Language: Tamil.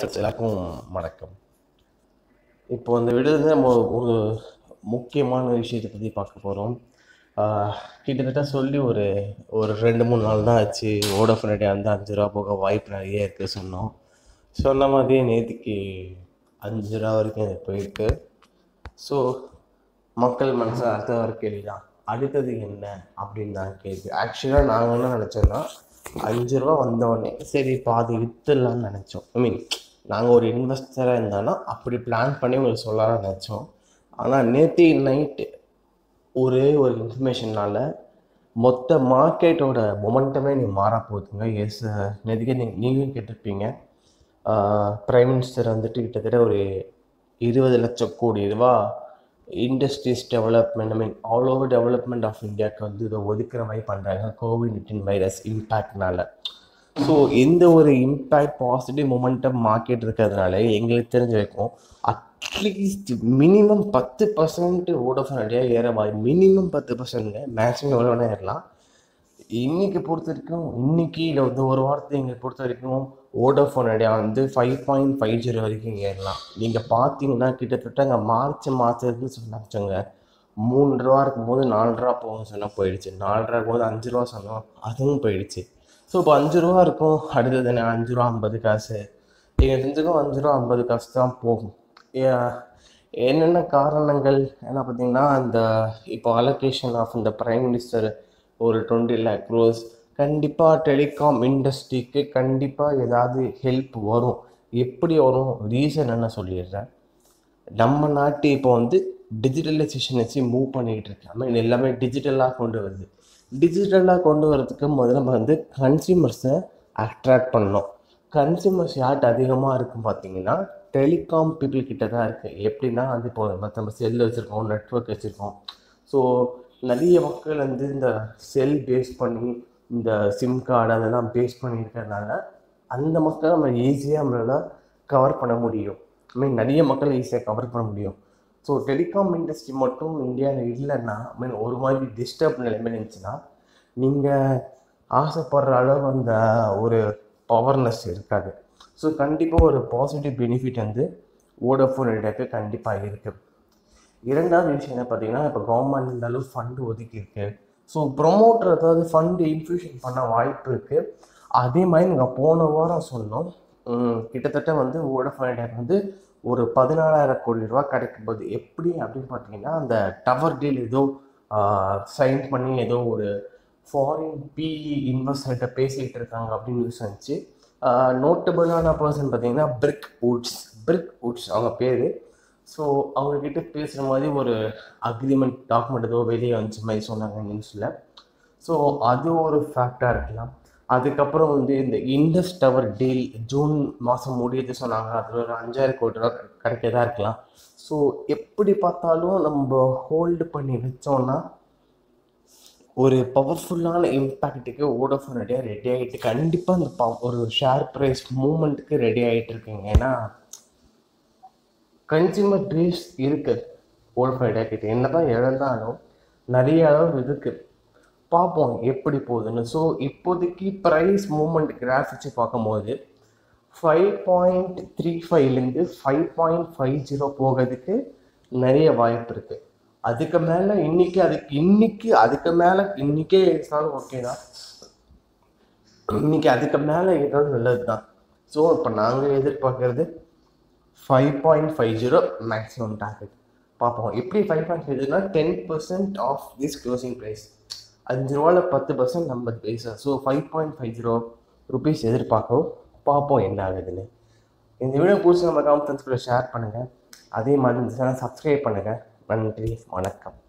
எல்லாருக்கும் வணக்கம் இப்போ இந்த வீடியோவில் நம்ம ஒரு முக்கியமான விஷயத்தை பற்றி பார்க்க போகிறோம் கிட்டத்தட்ட சொல்லி ஒரு ஒரு ரெண்டு மூணு நாள் தான் ஆச்சு வோடஃபோன் ஐடியா வந்து அஞ்சு ரூபா போக வாய்ப்பு நிறைய இருக்குது சொன்னோம் சொன்ன மாதிரியே நேற்றுக்கு அஞ்சு ரூபா வரைக்கும் இது போயிருக்கு ஸோ மக்கள் மனசு அடுத்த வர கேள்வி தான் அடுத்தது என்ன அப்படின்னு தான் கேள்வி ஆக்சுவலாக நாங்கள் என்ன நினச்சோன்னா அஞ்சு ரூபா வந்தோடனே சரி பாதி விற்றுலான்னு நினச்சோம் ஐ மீன் நாங்கள் ஒரு இன்வெஸ்டராக இருந்தாலும் அப்படி பிளான் பண்ணி உங்களுக்கு சொல்லலாம்னு நினச்சோம் ஆனால் நேற்று நைட்டு ஒரே ஒரு இன்ஃபர்மேஷனால் மொத்த மார்க்கெட்டோட மொமெண்டமே நீ மாற போகுதுங்க எஸ் நேற்றுக்கே நீங்கள் நீங்களும் கேட்டிருப்பீங்க ப்ரைம் மினிஸ்டர் வந்துட்டு கிட்டத்தட்ட ஒரு இருபது லட்சம் கோடி ரூபா industries development I mean all over development of இந்தியாவுக்கு வந்து இதை ஒதுக்குற மாதிரி பண்ணுறாங்க கோவிட் நைன்டீன் வைரஸ் இம்பேக்ட்னால ஸோ இந்த ஒரு இம்பேக்ட் பாசிட்டிவ் மொமெண்டம் மார்க்கெட் இருக்கிறதுனால எங்களுக்கு தெரிஞ்ச வரைக்கும் அட்லீஸ்ட் மினிமம் பத்து பர்சன்ட் வோடோஃபோன் ஐடியா ஏற வாய் மினிமம் பத்து பர்சன்ட்ங்க மேக்ஸிமம் எவ்வளோ வேணால் ஏறலாம் இன்னைக்கு பொறுத்த வரைக்கும் இன்னைக்கு இல்லை வந்து ஒரு வாரத்தை எங்களை பொறுத்த வரைக்கும் வோடோஃபோன் ஐடியா வந்து ஃபைவ் பாயிண்ட் ஃபைவ் ஜீரோ வரைக்கும் ஏறலாம் நீங்கள் பார்த்தீங்கன்னா கிட்டத்தட்ட அங்கே மார்ச் மாதத்துக்கு சொன்னாச்சோங்க மூணு ரூபா இருக்கும்போது நாலு ரூபா போகும் சொன்னால் போயிடுச்சு நாலு ரூபா இருக்கும்போது அஞ்சு ரூபா சொன்னோம் அதுவும் போயிடுச்சு ஸோ இப்போ அஞ்சு ரூபா இருக்கும் அடுத்தது என்ன அஞ்சு ரூபா ஐம்பது காசு எங்கள் தெரிஞ்சுக்கும் அஞ்சு ரூபா ஐம்பது காசு தான் போகும் ஏ- என்னென்ன காரணங்கள் என்ன பார்த்தீங்கன்னா அந்த இப்போ அலோகேஷன் ஆஃப் இந்த பிரைம் மினிஸ்டர் ஒரு டுவெண்ட்டி லேக் க்ரோஸ் கண்டிப்பாக டெலிகாம் இண்டஸ்ட்ரிக்கு கண்டிப்பாக ஏதாவது ஹெல்ப் வரும் எப்படி வரும் ரீசன் என்ன சொல்லிடுறேன் நம்ம நாட்டு இப்போ வந்து டிஜிட்டலைசேஷன் வச்சு மூவ் பண்ணிக்கிட்டு இருக்கு ஐ மீன் எல்லாமே டிஜிட்டலாக கொண்டு வருது டிஜிட்டலாக கொண்டு வரதுக்கு முதல்ல நம்ம வந்து கன்சியூமர்ஸை அட்ராக்ட் பண்ணணும் கன்சியூமர்ஸ் யார்கிட்ட அதிகமாக இருக்கும் பார்த்தீங்கன்னா டெலிகாம் பீப்புள் கிட்ட தான் இருக்குது எப்படின்னா வந்து இப்போ மற்ற நம்ம செல் வச்சுருக்கோம் நெட்ஒர்க் வச்சுருக்கோம் ஸோ நிறைய மக்கள் வந்து இந்த செல் பேஸ் பண்ணி இந்த சிம் கார்டு அதெல்லாம் பேஸ் பண்ணி இருக்கிறதுனால அந்த மக்களை நம்ம ஈஸியாக நம்மளால் கவர் பண்ண முடியும் ஐ மீன் நிறைய மக்களை ஈஸியாக கவர் பண்ண முடியும் ஸோ டெலிகாம் இண்டஸ்ட்ரி மட்டும் இந்தியாவில் இல்லைன்னா ஐ மீன் ஒரு மாதிரி டிஸ்டர்ப் நிலைமை இருந்துச்சுன்னா நீங்கள் ஆசைப்படுற அளவு அந்த ஒரு பவர்னஸ் இருக்காது ஸோ கண்டிப்பாக ஒரு பாசிட்டிவ் பெனிஃபிட் வந்து வோடஃபோன் ஐடியாவுக்கு கண்டிப்பாக இருக்குது இரண்டாவது விஷயம் என்ன பார்த்தீங்கன்னா இப்போ கவர்மெண்ட் இந்த அளவு ஃபண்டு ஒதுக்கியிருக்கு ஸோ ப்ரொமோட்டர் அதாவது ஃபண்டு இன்ஃபியூஷன் பண்ண வாய்ப்பு இருக்குது அதே மாதிரி நாங்கள் போன வாரம் சொன்னோம் உம், கிட்டத்தட்ட வந்து வோடஃபோன் ஐடியாவுக்கு வந்து ஒரு பதினாலாயிரம் கோடி ரூபா கிடைக்கும் போது எப்படி அப்படின்னு பார்த்தீங்கன்னா அந்த டவர் டீல் ஏதோ சைன் பண்ணி ஏதோ ஒரு ஃபாரின் பிஇ இன்வெஸ்டர்கிட்ட பேசிகிட்டு இருக்காங்க அப்படின்னு நியூஸ் வந்துச்சு நோட்டபுளான பர்சன் பார்த்தீங்கன்னா பிரிக் வுட்ஸ் பிரிக் வுட்ஸ் அவங்க பேர் ஸோ அவங்கக்கிட்ட பேசுகிற மாதிரி ஒரு அக்ரிமெண்ட் டாக்குமெண்ட் ஏதோ வெளியே வந்துச்ச மாதிரி சொன்னாங்க நியூஸில் ஸோ அது ஒரு ஃபேக்டாக இருக்கலாம் அதுக்கப்புறம் வந்து இந்த இண்டஸ் டவர் டீல் ஜூன் மாதம் முடியுது சொன்னாங்க அது ஒரு அஞ்சாயிரம் கோடி ரூபா கிடைக்கதா இருக்கலாம் ஸோ எப்படி பார்த்தாலும் நம்ம ஹோல்டு பண்ணி வச்சோம்னா ஒரு பவர்ஃபுல்லான இம்பேக்ட்டுக்கு வோடோஃபோன் ரெடியா ரெடி ஆகிட்டு கண்டிப்பாக அந்த ப ஒரு ஷேர் ப்ரைஸ் மூமெண்ட்டுக்கு ரெடி ஆகிட்டு இருக்குங்க ஏன்னா கன்சியூமர் ட்ரீஸ் இருக்கு வோடோஃபோன் ரெடியா கிட்ட என்ன தான் இழந்தாலும் நிறைய அளவு இருக்கு பார்ப்போம் எப்படி போகுதுன்னு ஸோ இப்போதைக்கு ப்ரைஸ் மூமெண்ட் கிராஃப் வச்சு பார்க்கும்போது ஃபைவ் பாயிண்ட் த்ரீ ஃபைவ்லேருந்து ஃபைவ் பாயிண்ட் ஃபைவ் ஜீரோ போகிறதுக்கு நிறைய வாய்ப்பு இருக்குது அதுக்கு மேலே இன்னைக்கு அதுக்கு இன்னைக்கு அதுக்கு மேலே இன்னைக்கே எடுத்தாலும் ஓகே தான் இன்னைக்கு அதுக்கு மேலே ஏதாவது நல்லது தான் ஸோ இப்போ நாங்கள் எதிர்பார்க்கறது five point five zero maximum target பார்ப்போம் எப்படி ஃபைவ் பாயிண்ட் ஃபைவ் ஜீரோனா ten percent of this closing price அஞ்சு ரூபாவில் பத்து பர்சன்ட் நம்ம paisa so five point five zero rupees எதிர்பார்க்கவும் பார்ப்போம் என்ன ஆகுதுன்னு இந்த வீடியோ பிடிச்சி நம்ம கான்ஃபரன்ஸ் கூட ஷேர் பண்ணுங்கள் அதே மாதிரி இந்த சேனல் சப்ஸ்கிரைப் பண்ணுங்கள் நன்றி வணக்கம்